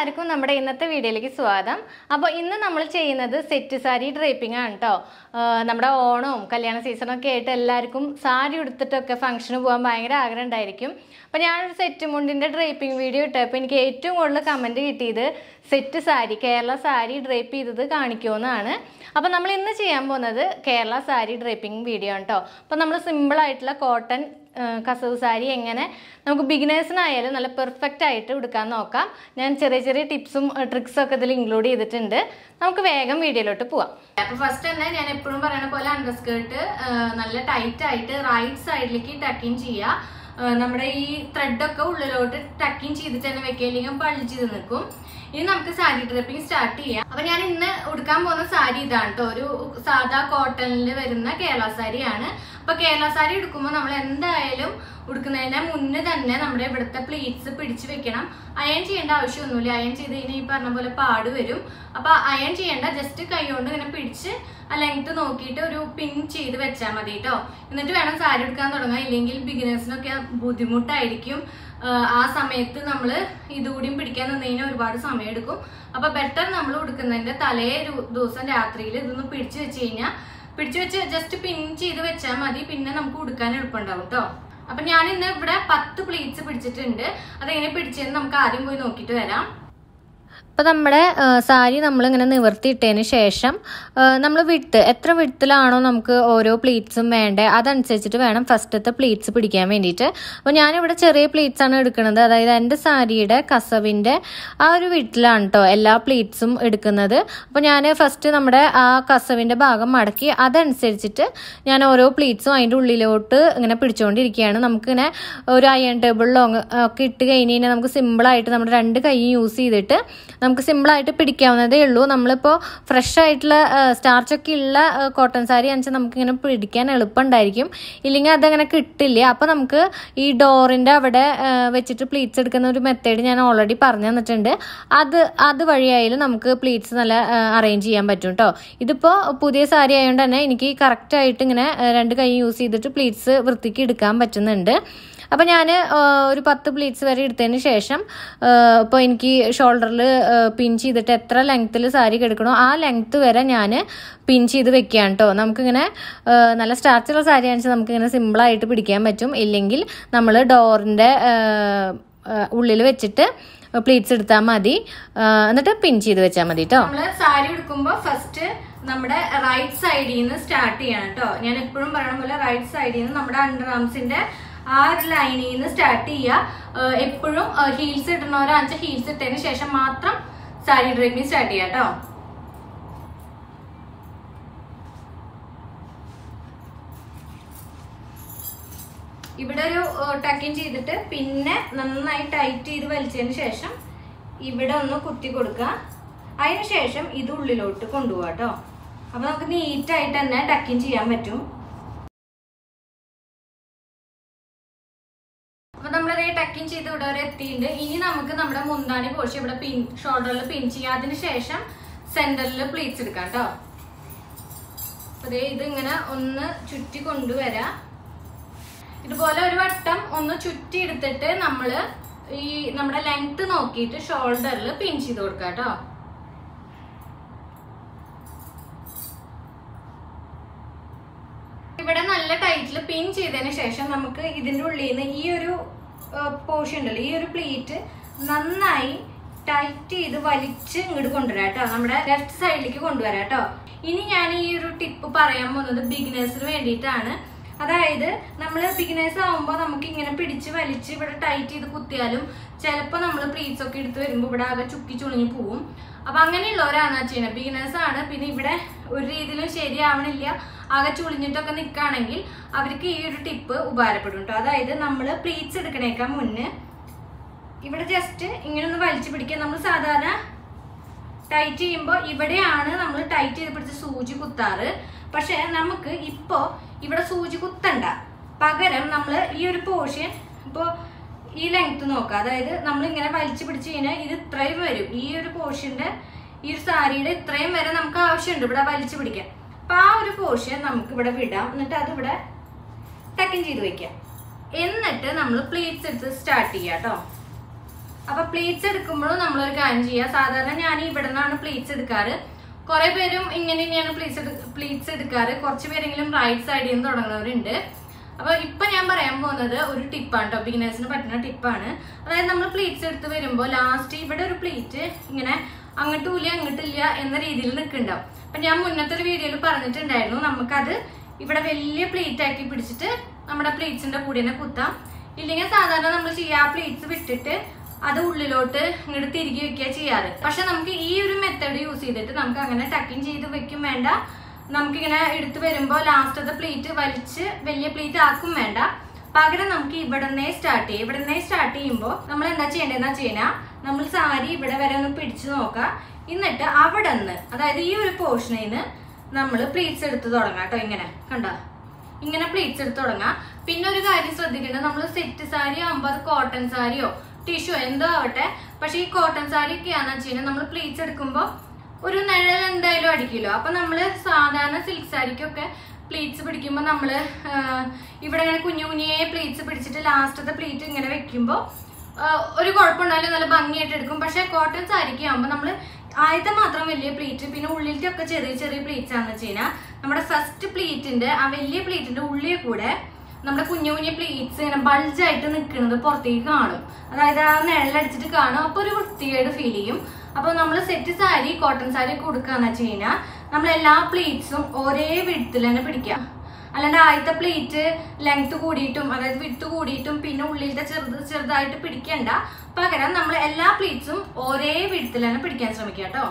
എല്ലാവർക്കും നമ്മുടെ ഇന്നത്തെ വീഡിയോയിലേക്ക് സ്വാഗതം അപ്പോൾ ഇന്ന് നമ്മൾ ചെയ്യുന്നത് സെറ്റ് സാരി ഡ്രേപ്പിംഗ് ആണ് കേട്ടോ നമ്മുടെ ഓണവും കല്യാണ സീസണും ഒക്കെ ആയിട്ട് എല്ലാവർക്കും സാരി ഉടുത്തിട്ടൊക്കെ ഫംഗ്ഷന് പോകാൻ ഭയങ്കര ആഗ്രഹം ഉണ്ടായിരിക്കും അപ്പോൾ ഞാനൊരു സെറ്റ് മുണ്ടിൻ്റെ ഡ്രേപ്പിംഗ് വീഡിയോ ഇട്ടപ്പോൾ എനിക്ക് ഏറ്റവും കൂടുതൽ കമൻറ്റ് കിട്ടിയത് സെറ്റ് സാരി കേരള സാരി ഡ്രേപ്പ് ചെയ്തത് കാണിക്കുമെന്നാണ് അപ്പോൾ നമ്മൾ ഇന്ന് ചെയ്യാൻ പോകുന്നത് കേരള സാരി ഡ്രേപ്പിംഗ് വീഡിയോ ആണ് കേട്ടോ അപ്പോൾ നമ്മൾ സിമ്പിളായിട്ടുള്ള കോട്ടൺ കസവ് സാരി എങ്ങനെ നമുക്ക് ബിഗിനേഴ്സിനായാലും നല്ല പെർഫെക്റ്റ് ആയിട്ട് എടുക്കാൻ നോക്കാം ഞാൻ ചെറിയ ചെറിയ ടിപ്സും ട്രിക്സും ഒക്കെ ഇതിൽ ഇൻക്ലൂഡ് ചെയ്തിട്ടുണ്ട് നമുക്ക് വേഗം വീഡിയോയിലോട്ട് പോവാം അപ്പോൾ ഫസ്റ്റ് തന്നെ ഞാൻ എപ്പോഴും പറയുന്ന പോലെ അണ്ടർ സ്കേർട്ട് നല്ല ടൈറ്റ് ആയിട്ട് റൈറ്റ് സൈഡിലേക്ക് ടക്കിങ് ചെയ്യുക ആ, നമ്മുടെ ഈ ത്രെഡൊക്കെ ഉള്ളിലോട്ട് ടക്കിങ് ചെയ്തിട്ട് തന്നെ വെക്കുക അല്ലെങ്കിൽ പള്ളി ചെയ്ത് നിൽക്കും ഇനി നമുക്ക് സാരി ഡ്രിപ്പിംഗ് സ്റ്റാർട്ട് ചെയ്യാം അപ്പൊ ഞാൻ ഇന്ന് ഉടുക്കാൻ പോകുന്ന സാരി ഇതാണ് കേട്ടോ ഒരു സാധാ കോട്ടണിൽ വരുന്ന കേരള സാരിയാണ് അപ്പൊ കേരള സാരി എടുക്കുമ്പോൾ നമ്മൾ എന്തായാലും ഉടുക്കുന്നതിന് മുന്നേ തന്നെ നമ്മുടെ ഇവിടുത്തെ പ്ലീറ്റ്സ് പിടിച്ചു വെക്കണം അയൺ ചെയ്യേണ്ട ആവശ്യമൊന്നുമില്ല അയൺ ചെയ്ത് കഴിഞ്ഞാൽ ഈ പറഞ്ഞ പോലെ പാട് വരും അപ്പൊ അയൺ ചെയ്യേണ്ട ജസ്റ്റ് കൈ കൊണ്ട് ഇങ്ങനെ പിടിച്ച് ആ ലെങ്ത് നോക്കിയിട്ട് ഒരു പിൻ ചെയ്ത് വെച്ചാൽ മതി കേട്ടോ എന്നിട്ട് വേണം സാരി എടുക്കാൻ തുടങ്ങാൻ ഇല്ലെങ്കിൽ ബിഗിനേഴ്സിനൊക്കെ ബുദ്ധിമുട്ടായിരിക്കും ആഹ് ആ സമയത്ത് നമ്മൾ ഇതുകൂടിയും പിടിക്കാൻ നിന്ന് കഴിഞ്ഞാൽ ഒരുപാട് സമയം എടുക്കും അപ്പൊ ബെറ്റർ നമ്മൾ ഉടുക്കുന്നതിന്റെ തലേ ഒരു ദിവസം രാത്രിയിൽ ഇതൊന്ന് പിടിച്ചു വെച്ച് കഴിഞ്ഞാൽ പിടിച്ചു വെച്ച് ജസ്റ്റ് പിൻ ചെയ്ത് വെച്ചാൽ മതി പിന്നെ നമുക്ക് ഉടുക്കാൻ എളുപ്പമുണ്ടാവും കേട്ടോ അപ്പൊ ഞാൻ ഇന്ന് ഇവിടെ പത്ത് പ്ലീറ്റ്സ് പിടിച്ചിട്ടുണ്ട് അതെങ്ങനെ പിടിച്ചതെന്ന് നമുക്ക് ആദ്യം പോയി നോക്കിയിട്ട് വരാം അപ്പോൾ നമ്മുടെ ആ, സാരി നമ്മളിങ്ങനെ നിവർത്തിയിട്ടതിന് ശേഷം നമ്മൾ വിട്ട് എത്ര വിട്ടിലാണോ നമുക്ക് ഓരോ പ്ലീറ്റ്സും വേണ്ടത് അതനുസരിച്ചിട്ട് വേണം ഫസ്റ്റത്തെ പ്ലീറ്റ്സ് പിടിക്കാൻ വേണ്ടിയിട്ട് അപ്പോൾ ഞാനിവിടെ ചെറിയ പ്ലീറ്റ്സ് ആണ് എടുക്കുന്നത് അതായത് എൻ്റെ സാരിയുടെ കസവിൻ്റെ ആ ഒരു വിട്ടിലാണ് കേട്ടോ എല്ലാ പ്ലീറ്റ്സും എടുക്കുന്നത് അപ്പോൾ ഞാൻ ഫസ്റ്റ് നമ്മുടെ ആ കസവിൻ്റെ ഭാഗം മടക്കി അതനുസരിച്ചിട്ട് ഞാൻ ഓരോ പ്ലീറ്റ്സും അതിൻ്റെ ഉള്ളിലോട്ട് ഇങ്ങനെ പിടിച്ചുകൊണ്ടിരിക്കുകയാണ് നമുക്കിങ്ങനെ ഒരു അയൺ ടേബിളിലോ ഒക്കെ ഇട്ട് കഴിഞ്ഞ് കഴിഞ്ഞാൽ നമുക്ക് സിമ്പിളായിട്ട് നമ്മുടെ രണ്ട് കൈ യൂസ് ചെയ്തിട്ട് നമുക്ക് സിമ്പിളായിട്ട് പിടിക്കാവുന്നതേ ഉള്ളൂ നമ്മളിപ്പോൾ ഫ്രഷ് ആയിട്ടുള്ള സ്റ്റാർച്ചൊക്കെ ഉള്ള കോട്ടൺ സാരി ആണെന്ന് നമുക്കിങ്ങനെ പിടിക്കാൻ എളുപ്പമുണ്ടായിരിക്കും ഇല്ലെങ്കിൽ അതങ്ങനെ കിട്ടില്ല അപ്പോൾ നമുക്ക് ഈ ഡോറിൻ്റെ അവിടെ ആ, വെച്ചിട്ട് പ്ലീറ്റ്സ് എടുക്കുന്ന ഒരു മെത്തേഡ് ഞാൻ ഓൾറെഡി പറഞ്ഞു തന്നിട്ടുണ്ട് അത് അത് വഴിയായാലും നമുക്ക് പ്ലീറ്റ്സ് നല്ല അറേഞ്ച് ചെയ്യാൻ പറ്റും കേട്ടോ ഇതിപ്പോൾ പുതിയ സാരി ആയതുകൊണ്ട് തന്നെ എനിക്ക് കറക്റ്റായിട്ട് ഇങ്ങനെ ആ, രണ്ട് കൈ യൂസ് ചെയ്തിട്ട് പ്ലീറ്റ്സ് വൃത്തിക്ക് എടുക്കാൻ പറ്റുന്നുണ്ട് അപ്പോൾ ഞാൻ ഒരു പത്ത് പ്ലീറ്റ്സ് വരെ എടുത്തതിന് ശേഷം ഇപ്പോൾ എനിക്ക് ഷോൾഡറിൽ പിൻ ചെയ്തിട്ട് എത്ര ലെങ്ത്തിൽ സാരി കിടക്കണോ ആ ലെങ്ത്ത് വരെ ഞാൻ പിൻ ചെയ്ത് വെക്കുകയാണ് കേട്ടോ നമുക്കിങ്ങനെ ആ, നല്ല സ്റ്റാർച്ചുള്ള സാരി ആണെന്ന് വെച്ചാൽ നമുക്കിങ്ങനെ സിമ്പിളായിട്ട് പിടിക്കാൻ പറ്റും ഇല്ലെങ്കിൽ നമ്മൾ ഡോറിൻ്റെ ഉള്ളിൽ വെച്ചിട്ട് പ്ലീറ്റ്സ് എടുത്താൽ മതി ആ, എന്നിട്ട് പിൻ ചെയ്ത് വെച്ചാൽ മതി കേട്ടോ നമ്മൾ സാരി എടുക്കുമ്പോൾ ഫസ്റ്റ് നമ്മുടെ റൈറ്റ് സൈഡിൽ നിന്ന് സ്റ്റാർട്ട് ചെയ്യണം കേട്ടോ ഞാൻ എപ്പോഴും പറയണ പോലെ റൈറ്റ് സൈഡിൽ നിന്ന് നമ്മുടെ അണ്ടർ ആംസിന്റെ ആ ഒരു ലൈനിൽ നിന്ന് സ്റ്റാർട്ട് ചെയ്യുക എപ്പോഴും ഹീൽസ് ഇടുന്നവരാണെന്ന് ഹീൽസ് ഇട്ടതിന് ശേഷം മാത്രം സാരി ഡ്രൈവിംഗ് സ്റ്റാർട്ട് ചെയ്യാം കേട്ടോ ഇവിടെ ഒരു ടക്കിങ് ചെയ്തിട്ട് പിന്നെ നന്നായി ടൈറ്റ് ചെയ്ത് വലിച്ചതിന് ശേഷം ഇവിടെ ഒന്ന് കുത്തി കൊടുക്കുക അതിന് ശേഷം ഇത് ഉള്ളിലോട്ട് കൊണ്ടുപോകാം കേട്ടോ അപ്പൊ നമുക്ക് നീറ്റായിട്ട് തന്നെ ടക്കിങ് ചെയ്യാൻ പറ്റും അപ്പൊ നമ്മളിതേ ടക്കിങ് ചെയ്ത് ഇവിടെ വരെ എത്തിയിട്ടുണ്ട് ഇനി നമുക്ക് നമ്മുടെ മുന്താണി പോർഷൻ ഇവിടെ പിൻ ഷോൾഡറിൽ പിൻ ചെയ്യാം അതിന് ശേഷം സെന്ററിൽ പ്ലീറ്റ്സ് എടുക്കാം കേട്ടോ അപ്പൊ ദേ ഇത് ഇങ്ങനെ ഒന്ന് ചുറ്റി കൊണ്ടുവരാം ഇതുപോലെ ഒരു വട്ടം ഒന്ന് ചുറ്റി എടുത്തിട്ട് നമ്മള് ഈ നമ്മുടെ ലെങ്ത് നോക്കിയിട്ട് ഷോൾഡറിൽ പിൻ ചെയ്ത് കൊടുക്കാം കേട്ടോ ഇവിടെ നല്ല ടൈറ്റിൽ പിൻ ചെയ്തതിന് ശേഷം നമുക്ക് ഇതിന്റെ ഉള്ളിൽ നിന്ന് ഈ ഒരു പോർഷൻ ഉണ്ടല്ലോ ഈ ഒരു പ്ലീറ്റ് നന്നായി ടൈറ്റ് ചെയ്ത് വലിച്ച് ഇങ്ങോട്ട് കൊണ്ടുവരാം കേട്ടോ നമ്മുടെ ലെഫ്റ്റ് സൈഡിലേക്ക് കൊണ്ടുവരാം കേട്ടോ ഇനി ഞാൻ ഈ ഒരു ടിപ്പ് പറയാൻ പോകുന്നത് ബിഗിനേഴ്സിന് വേണ്ടിയിട്ടാണ് അതായത് നമ്മൾ ബിഗിനേഴ്സ് ആവുമ്പോൾ നമുക്ക് ഇങ്ങനെ പിടിച്ച് വലിച്ച് ഇവിടെ ടൈറ്റ് ചെയ്ത് കുത്തിയാലും ചിലപ്പോൾ നമ്മൾ പ്ലീറ്റ്സ് ഒക്കെ എടുത്ത് വരുമ്പോൾ ഇവിടെ ആകെ ചുക്കി ചുളിഞ്ഞ് പോവും അപ്പൊ അങ്ങനെയുള്ളവരാണ് ചെയ്യുന്നത് ബിഗിനേഴ്സ് ആണ് പിന്നെ ഇവിടെ ഒരു രീതിയിലും ശരിയാവണില്ല ആകെ ചുളിഞ്ഞിട്ടൊക്കെ നിൽക്കുകയാണെങ്കിൽ അവർക്ക് ഈ ഒരു ടിപ്പ് ഉപകാരപ്പെടും കേട്ടോ അതായത് നമ്മൾ പ്ലീറ്റ്സ് എടുക്കണേക്കാൾ മുന്നേ ഇവിടെ ജസ്റ്റ് ഇങ്ങനെ ഒന്ന് വലിച്ചു പിടിക്കുക നമ്മൾ സാധാരണ ടൈറ്റ് ചെയ്യുമ്പോൾ ഇവിടെയാണ് നമ്മൾ ടൈറ്റ് ചെയ്ത് പിടിച്ച് സൂചി കുത്താറ് പക്ഷെ നമുക്ക് ഇപ്പോ ഇവിടെ സൂചി കുത്തണ്ട പകരം നമ്മൾ ഈ ഒരു പോർഷൻ ഇപ്പോൾ ഈ ലെങ്ത് നോക്കുക അതായത് നമ്മൾ ഇങ്ങനെ വലിച്ചു പിടിച്ച് കഴിഞ്ഞാൽ ഇത് ഇത്രയും വരും ഈ ഒരു പോർഷന്റെ ഈ ഒരു സാരിയുടെ ഇത്രയും വരെ നമുക്ക് ആവശ്യമുണ്ട് ഇവിടെ വലിച്ചു പിടിക്കാൻ അപ്പൊ ആ ഒരു പോർഷൻ നമുക്ക് ഇവിടെ വിടാം എന്നിട്ട് അത് ഇവിടെ ടക്കിൻ ചെയ്ത് വെക്കാം എന്നിട്ട് നമ്മൾ പ്ലീറ്റ്സ് എടുത്ത് സ്റ്റാർട്ട് ചെയ്യാം കേട്ടോ അപ്പൊ പ്ലീറ്റ്സ് എടുക്കുമ്പോഴും നമ്മളൊരു കാര്യം ചെയ്യുക സാധാരണ ഞാൻ ഇവിടെ നിന്നാണ് പ്ലീറ്റ്സ് എടുക്കാറ് കുറെ പേരും ഇങ്ങനെ തന്നെയാണ് പ്ലീറ്റ്സ് പ്ലീറ്റ്സ് എടുക്കാറ് കുറച്ച് പേരെങ്കിലും റൈറ്റ് സൈഡിൽ നിന്ന് തുടങ്ങുന്നവരുണ്ട് അപ്പൊ ഇപ്പൊ ഞാൻ പറയാൻ പോകുന്നത് ഒരു ടിപ്പാണ് കേട്ടോ ബിഗിനേഴ്സിന് പറ്റുന്ന ടിപ്പാണ് അതായത് നമ്മൾ പ്ലീറ്റ്സ് എടുത്ത് വരുമ്പോൾ ലാസ്റ്റ് ഇവിടെ ഒരു പ്ലീറ്റ് ഇങ്ങനെ അങ്ങോട്ടും ഇല്ല അങ്ങോട്ടില്ല എന്ന രീതിയിൽ നിൽക്കുന്നുണ്ടാവും അപ്പൊ ഞാൻ മുന്നത്തെ ഒരു വീഡിയോയിൽ പറഞ്ഞിട്ടുണ്ടായിരുന്നു നമുക്കത് ഇവിടെ വലിയ പ്ലീറ്റ് ആക്കി പിടിച്ചിട്ട് നമ്മുടെ പ്ലീറ്റ്സിന്റെ കൂടെ തന്നെ കുത്താം ഇല്ലെങ്കിൽ സാധാരണ നമ്മൾ ചെയ്യാ പ്ലീറ്റ്സ് വിട്ടിട്ട് അത് ഉള്ളിലോട്ട് ഇങ്ങോട്ട് തിരികെ വെക്കുക ചെയ്യാറ് പക്ഷെ നമുക്ക് ഈ ഒരു മെത്തേഡ് യൂസ് ചെയ്തിട്ട് നമുക്ക് അങ്ങനെ ടക്കിങ് ചെയ്ത് വെക്കും വേണ്ട നമുക്കിങ്ങനെ എടുത്തു വരുമ്പോൾ ലാസ്റ്റത്തെ പ്ലേറ്റ് വലിച്ച് വലിയ പ്ലേറ്റ് ആക്കും വേണ്ട പകരം നമുക്ക് ഇവിടെ നിന്നേ സ്റ്റാർട്ട് ചെയ്യും ഇവിടെ നിന്നേ സ്റ്റാർട്ട് ചെയ്യുമ്പോൾ നമ്മൾ എന്താ ചെയ്യേണ്ടതെന്ന് വെച്ച് കഴിഞ്ഞാൽ നമ്മൾ സാരി ഇവിടെ വരെ ഒന്ന് പിടിച്ചു നോക്കുക എന്നിട്ട് അവിടെ നിന്ന് അതായത് ഈ ഒരു പോർഷനിൽ നിന്ന് നമ്മൾ പ്ലേറ്റ്സ് എടുത്ത് തുടങ്ങാം കേട്ടോ ഇങ്ങനെ കണ്ടോ ഇങ്ങനെ പ്ലേറ്റ്സ് എടുത്ത് തുടങ്ങാം പിന്നെ ഒരു കാര്യം ശ്രദ്ധിക്കേണ്ടത് നമ്മൾ സെറ്റ് സാരി ആകുമ്പോൾ അത് കോട്ടൺ സാരിയോ ടിഷ്യൂ എന്തോ ആവട്ടെ പക്ഷെ ഈ കോട്ടൺ സാരി ഒക്കെയാന്ന് വെച്ച് കഴിഞ്ഞാൽ നമ്മൾ പ്ലേറ്റ്സ് എടുക്കുമ്പോൾ ഒരു നിഴൽ എന്തായാലും അടിക്കുമല്ലോ അപ്പൊ നമ്മള് സാധാരണ സിൽക്ക് സാരിക്കൊക്കെ പ്ലീറ്റ്സ് പിടിക്കുമ്പോൾ നമ്മള് ആ, ഇവിടെ ഇങ്ങനെ കുഞ്ഞു കുഞ്ഞേ പ്ലീറ്റ്സ് പിടിച്ചിട്ട് ലാസ്റ്റത്തെ പ്ലീറ്റ് ഇങ്ങനെ വെക്കുമ്പോൾ ഒരു കുഴപ്പമുണ്ടായാലും നല്ല ഭംഗിയായിട്ട് എടുക്കും പക്ഷെ കോട്ടൺ സാരിക്ക് ആകുമ്പോൾ നമ്മൾ ആദ്യത്തെ മാത്രം വലിയ പ്ലീറ്റ് പിന്നെ ഉള്ളിലത്തെ ഒക്കെ ചെറിയ ചെറിയ പ്ലീറ്റ്സ് ആണെന്ന് വെച്ച് കഴിഞ്ഞാൽ നമ്മുടെ ഫസ്റ്റ് പ്ലീറ്റിന്റെ ആ വലിയ പ്ലീറ്റിന്റെ ഉള്ളിൽ കൂടെ നമ്മുടെ കുഞ്ഞു കുഞ്ഞു പ്ലീറ്റ്സ് ഇങ്ങനെ ബൾജായിട്ട് നിൽക്കുന്നത് പുറത്തേക്ക് കാണും അതായത് ആ നിഴലടിച്ചിട്ട് കാണും അപ്പൊ ഒരു വൃത്തികേട് ഫീൽ ചെയ്യും അപ്പൊ നമ്മൾ സെറ്റ് സാരി കോട്ടൺ സാരി ഒക്കെ കൊടുക്കാന്ന് വെച്ച് കഴിഞ്ഞാൽ നമ്മൾ എല്ലാ പ്ലീറ്റ്സും ഒരേ വിടത്തിൽ തന്നെ പിടിക്കുക അല്ലാണ്ട് ആദ്യത്തെ പ്ലേറ്റ് ലെങ്ത് കൂടിയിട്ടും അതായത് വിട്ട് കൂടിയിട്ടും പിന്നെ ഉള്ളിലത്തെ ചെറുത് ചെറുതായിട്ട് പിടിക്കണ്ട പകരം നമ്മൾ എല്ലാ പ്ലീറ്റ്സും ഒരേ വിടത്തിൽ തന്നെ പിടിക്കാൻ ശ്രമിക്കുക കേട്ടോ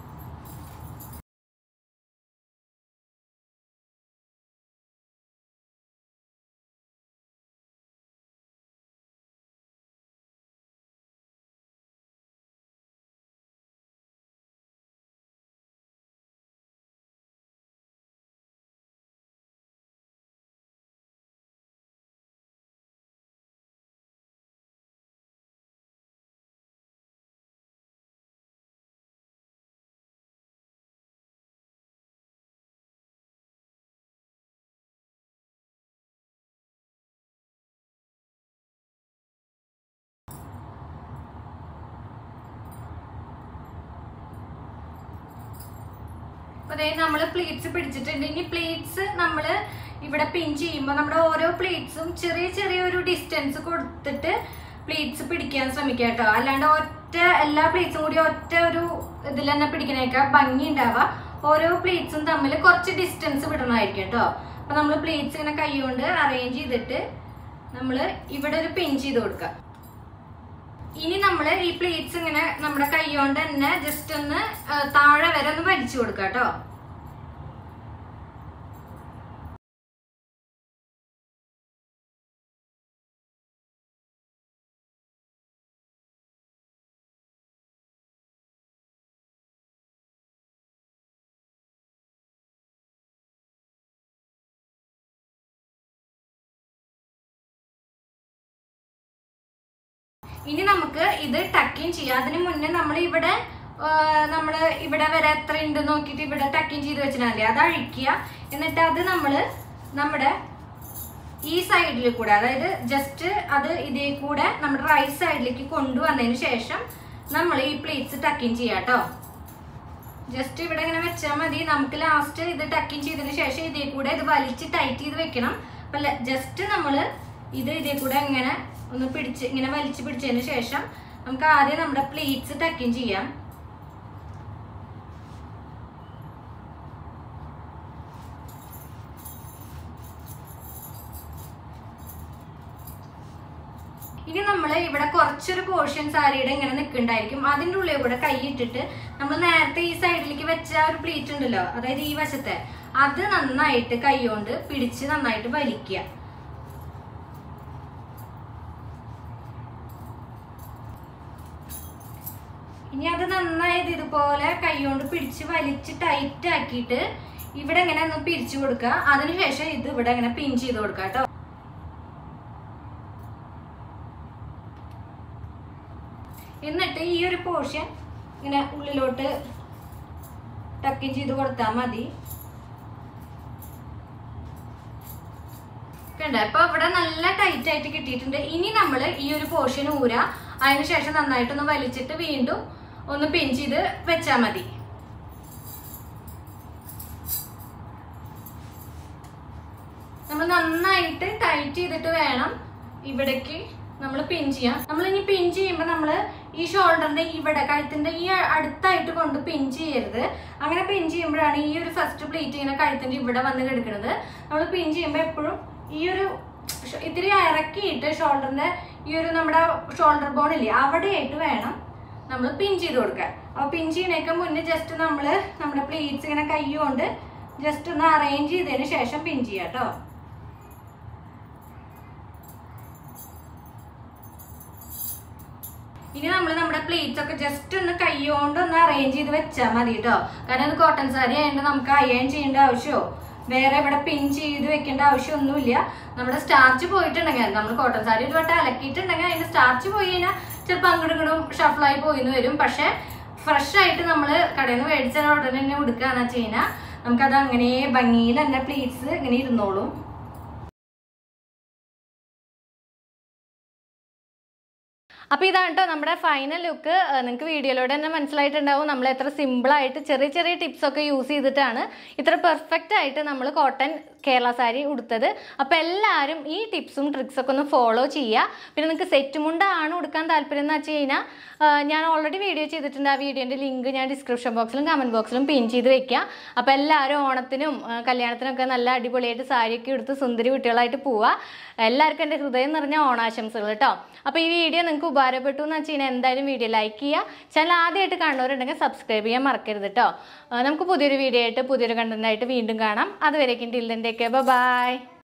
അതെ നമ്മൾ പ്ലേറ്റ്സ് പിടിച്ചിട്ടുണ്ട് ഇനി പ്ലേറ്റ്സ് നമ്മൾ ഇവിടെ പിൻ ചെയ്യുമ്പോൾ നമ്മുടെ ഓരോ പ്ലേറ്റ്സും ചെറിയ ചെറിയ ഒരു ഡിസ്റ്റൻസ് കൊടുത്തിട്ട് പ്ലേറ്റ്സ് പിടിക്കാൻ ശ്രമിക്കുക കേട്ടോ അല്ലാണ്ട് ഒറ്റ എല്ലാ പ്ലേറ്റ്സും കൂടി ഒറ്റ ഒരു ഇതിൽ തന്നെ പിടിക്കണേക്കാൾ ഭംഗി ഉണ്ടാവുക ഓരോ പ്ലേറ്റ്സും തമ്മിൽ കുറച്ച് ഡിസ്റ്റൻസ് വിടണമായിരിക്കും കേട്ടോ അപ്പൊ നമ്മൾ പ്ലേറ്റ്സ് ഇങ്ങനെ കൈകൊണ്ട് അറേഞ്ച് ചെയ്തിട്ട് നമ്മൾ ഇവിടെ ഒരു പിൻ ചെയ്ത് കൊടുക്കുക ഇനി നമ്മൾ ഈ പ്ലേറ്റ്സ് ഇങ്ങനെ നമ്മുടെ കൈ കൊണ്ട് തന്നെ ജസ്റ്റ് ഒന്ന് ആ, താഴെ വരെ ഒന്ന് വലിച്ചു കൊടുക്കുക കേട്ടോ ഇനി നമുക്ക് ഇത് ടക്കിങ് ചെയ്യാം അതിന് മുന്നേ നമ്മൾ ഇവിടെ നമ്മൾ ഇവിടെ വരെ എത്ര ഉണ്ട് നോക്കിയിട്ട് ഇവിടെ ടക്കിങ് ചെയ്ത് വെച്ചിട്ടുണ്ടല്ലേ അത് അഴിക്കുക എന്നിട്ട് അത് നമ്മൾ നമ്മുടെ ഈ സൈഡിൽ കൂടെ അതായത് ജസ്റ്റ് അത് ഇതേ കൂടെ നമ്മുടെ റൈറ്റ് സൈഡിലേക്ക് കൊണ്ടുവന്നതിന് ശേഷം നമ്മൾ ഈ പ്ലേറ്റ്സ് ടക്കിങ് ചെയ്യാം കേട്ടോ ജസ്റ്റ് ഇവിടെ ഇങ്ങനെ വെച്ചാൽ മതി നമുക്ക് ലാസ്റ്റ് ഇത് ടക്കിങ് ചെയ്തതിന് ശേഷം ഇതേ കൂടെ ഇത് വലിച്ച് ടൈറ്റ് ചെയ്ത് വെക്കണം അപ്പൊ ജസ്റ്റ് നമ്മൾ ഇത് ഇതേ കൂടെ ഇങ്ങനെ ഒന്ന് പിടിച്ച് ഇങ്ങനെ വലിച്ച് പിടിച്ചതിന് ശേഷം നമുക്ക് ആദ്യം നമ്മുടെ പ്ലേറ്റ്സ് ടക്കിങ് ചെയ്യാം ഇനി നമ്മൾ ഇവിടെ കുറച്ചൊരു പോർഷൻ സാരിയുടെ ഇങ്ങനെ നിൽക്കുന്നുണ്ടായിരിക്കും അതിൻ്റെ ഉള്ളിൽ കൂടെ കൈ ഇട്ടിട്ട് നമ്മൾ നേരത്തെ ഈ സൈഡിലേക്ക് വെച്ച ആ ഒരു പ്ലീറ്റ് ഉണ്ടല്ലോ അതായത് ഈ വശത്തെ അത് നന്നായിട്ട് കൈ കൊണ്ട് പിടിച്ച് നന്നായിട്ട് വലിക്കുക ഇനി അത് നന്നായത് ഇതുപോലെ കൈ കൊണ്ട് പിടിച്ച് വലിച്ച് ടൈറ്റ് ആക്കിയിട്ട് ഇവിടെ ഇങ്ങനെ ഒന്ന് പിരിച്ചു കൊടുക്കുക അതിനുശേഷം ഇത് ഇവിടെ ഇങ്ങനെ പിൻ ചെയ്ത് കൊടുക്കുക കേട്ടോ എന്നിട്ട് ഈ ഒരു പോർഷൻ ഇങ്ങനെ ഉള്ളിലോട്ട് ടക്കിങ് ചെയ്ത് കൊടുത്താൽ മതി കണ്ട ഇപ്പൊ ഇവിടെ നല്ല ടൈറ്റ് ആയിട്ട് കിട്ടിയിട്ടുണ്ട് ഇനി നമ്മൾ ഈ ഒരു പോർഷൻ ഊര അതിനുശേഷം നന്നായിട്ടൊന്ന് വലിച്ചിട്ട് വീണ്ടും ഒന്ന് പിൻ ചെയ്ത് വെച്ചാൽ മതി നമ്മൾ നന്നായിട്ട് ടൈറ്റ് ചെയ്തിട്ട് വേണം ഇവിടേക്ക് നമ്മൾ പിൻ ചെയ്യാം നമ്മൾ ഇനി പിൻ ചെയ്യുമ്പോൾ നമ്മൾ ഈ ഷോൾഡറിന്റെ ഇവിടെ കഴുത്തിന്റെ ഈ അടുത്തായിട്ട് കൊണ്ട് പിൻ ചെയ്യരുത് അങ്ങനെ പിൻ ചെയ്യുമ്പോഴാണ് ഈ ഒരു ഫസ്റ്റ് പ്ലേറ്റ് ഇങ്ങനെ കഴുത്തിന്റെ ഇവിടെ വന്ന് കിടക്കുന്നത് നമ്മൾ പിൻ ചെയ്യുമ്പോൾ എപ്പോഴും ഈ ഒരു ഷ- ഇത്തിരി ഇറക്കിയിട്ട് ഷോൾഡറിന്റെ ഈ ഒരു നമ്മുടെ ഷോൾഡർ ബോൺ ഇല്ലേ അവിടെയായിട്ട് വേണം നമ്മൾ പിൻ ചെയ്ത് കൊടുക്കാൻ അപ്പൊ പിൻ ചെയ്യണേക്ക് മുന്നേ ജസ്റ്റ് നമ്മൾ നമ്മുടെ പ്ലേറ്റ്സ് ഇങ്ങനെ കൈ കൊണ്ട് ജസ്റ്റ് ഒന്ന് അറേഞ്ച് ചെയ്തതിന് ശേഷം പിൻ ചെയ്യാം കേട്ടോ ഇനി നമ്മൾ നമ്മുടെ പ്ലേറ്റ്സ് ഒക്കെ ജസ്റ്റ് ഒന്ന് കൈ കൊണ്ട് ഒന്ന് അറേഞ്ച് ചെയ്ത് വെച്ചാൽ മതി കേട്ടോ കാരണം ഇത് കോട്ടൺ സാരി ആയതുകൊണ്ട് നമുക്ക് അയൺ ചെയ്യേണ്ട ആവശ്യമോ വേറെ ഇവിടെ പിൻ ചെയ്ത് വെക്കേണ്ട ആവശ്യമൊന്നുമില്ല നമ്മുടെ സ്റ്റാർച്ച് പോയിട്ടുണ്ടെങ്കിൽ നമ്മൾ കോട്ടൺ സാരി ഒരു വട്ടം അലക്കിയിട്ടുണ്ടെങ്കിൽ അതിന്റെ സ്റ്റാർച്ച് പോയി കഴിഞ്ഞാൽ ചിലപ്പോൾ അങ്ങോട്ടും ഇങ്ങോട്ടും ഷഫിളായി പോയിന്ന് വരും പക്ഷെ ഫ്രഷ് ആയിട്ട് നമ്മൾ കടയിൽ നിന്ന് മേടിച്ച ഉടനെ തന്നെ ഉടുക്കുകയെന്ന് വെച്ച് കഴിഞ്ഞാൽ നമുക്കത് അങ്ങനെ ഭംഗിയിൽ തന്നെ പ്ലേറ്റ്സ് ഇങ്ങനെ ഇരുന്നോളും അപ്പോൾ ഇതാണ് കേട്ടോ നമ്മുടെ ഫൈനൽ ലുക്ക് നിങ്ങൾക്ക് വീഡിയോയിലൂടെ തന്നെ മനസ്സിലായിട്ടുണ്ടാവും നമ്മൾ എത്ര സിമ്പിളായിട്ട് ചെറിയ ചെറിയ ടിപ്സ് ഒക്കെ യൂസ് ചെയ്തിട്ടാണ് ഇത്ര പെർഫെക്റ്റ് ആയിട്ട് നമ്മൾ കോട്ടൺ കേരള സാരി ഉടുത്തത് അപ്പോൾ എല്ലാവരും ഈ ടിപ്സും ട്രിക്സും ഒക്കെ ഒന്ന് ഫോളോ ചെയ്യുക പിന്നെ നിങ്ങൾക്ക് സെറ്റ് മുണ്ടാണ് ഉടുക്കാൻ താല്പര്യം എന്ന് വെച്ച് കഴിഞ്ഞാൽ ഞാൻ ഓൾറെഡി വീഡിയോ ചെയ്തിട്ടുണ്ട് ആ വീഡിയോൻ്റെ ലിങ്ക് ഞാൻ ഡിസ്ക്രിപ്ഷൻ ബോക്സിലും കമൻറ്റ് ബോക്സിലും പിൻ ചെയ്ത് വെക്കാം അപ്പോൾ എല്ലാവരും ഓണത്തിനും ആ, കല്യാണത്തിനൊക്കെ നല്ല അടിപൊളിയായിട്ട് സാരിയൊക്കെ എടുത്ത് സുന്ദരി കുട്ടികളായിട്ട് പോവുക എല്ലാവർക്കും എൻ്റെ ഹൃദയം നിറഞ്ഞ ഓണാശംസകൾ കേട്ടോ അപ്പോൾ ഈ വീഡിയോ നിങ്ങൾക്ക് ഉപകാരപ്പെട്ടു എന്ന് വെച്ച് കഴിഞ്ഞാൽ എന്തായാലും വീഡിയോ ലൈക്ക് ചെയ്യുക ചാനൽ ആദ്യമായിട്ട് കാണുന്നവരുണ്ടെങ്കിൽ സബ്സ്ക്രൈബ് ചെയ്യാൻ മറക്കരുത് കേട്ടോ ആ, നമുക്ക് പുതിയൊരു വീഡിയോ ആയിട്ട് പുതിയൊരു കണ്ടന്റ് ആയിട്ട് വീണ്ടും കാണാം അതുവരേക്കും ടിൽ ബൈ